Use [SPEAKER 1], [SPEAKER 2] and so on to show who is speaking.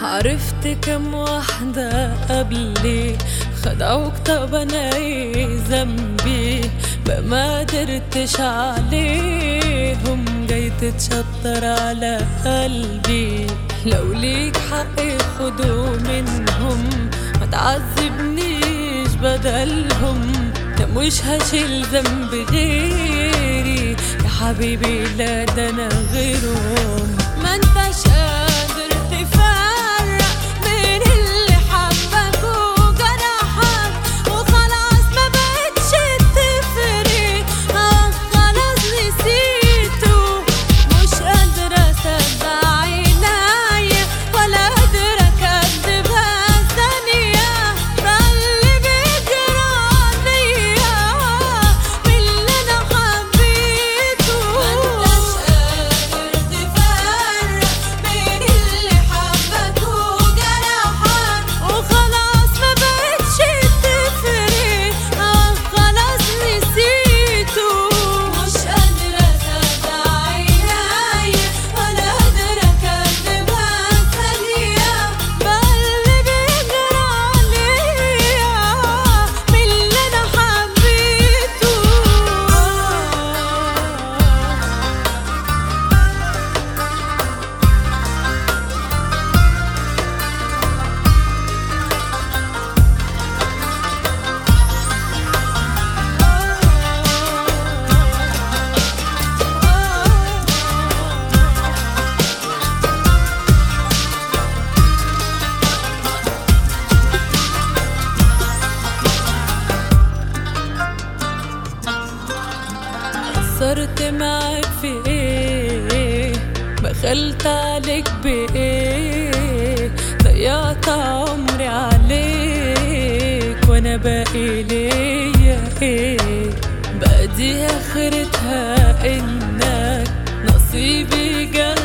[SPEAKER 1] عرفت كم واحدة قبلي خدعوك طب انا ايه ذنبي بقى ما قدرتش عليهم جاي تتشطر على قلبي لو ليك حق خدوا منهم ما تعذبنيش بدلهم ده مش هشيل ذنب غيري يا حبيبي لا ده انا غيرهم ما انتش قادر تفرق بين اللي حبك وجرحك وخلاص ما بقتش تفرق اه خلاص نسيته مش قادرة اصدق عينيا ولا قادرة اكدبها ثانية فاللي بيجرى عليا من اللي انا حبيته ما انتش قادر تفرق بين اللي حبك وجرحك وخلاص ما بقتش تفرق اه خلاص نسيته مش قادرة اصدق عينيا ولا قادرة اكدبها ثانية بقلبي بيجرى عليا من اللي انا حبيته قصرت معاك في ايه بخلت عليك بايه ضيعت عمري عليك وانا باقي ليا ايه بقى دي اخرتها انك نصيبي جنبك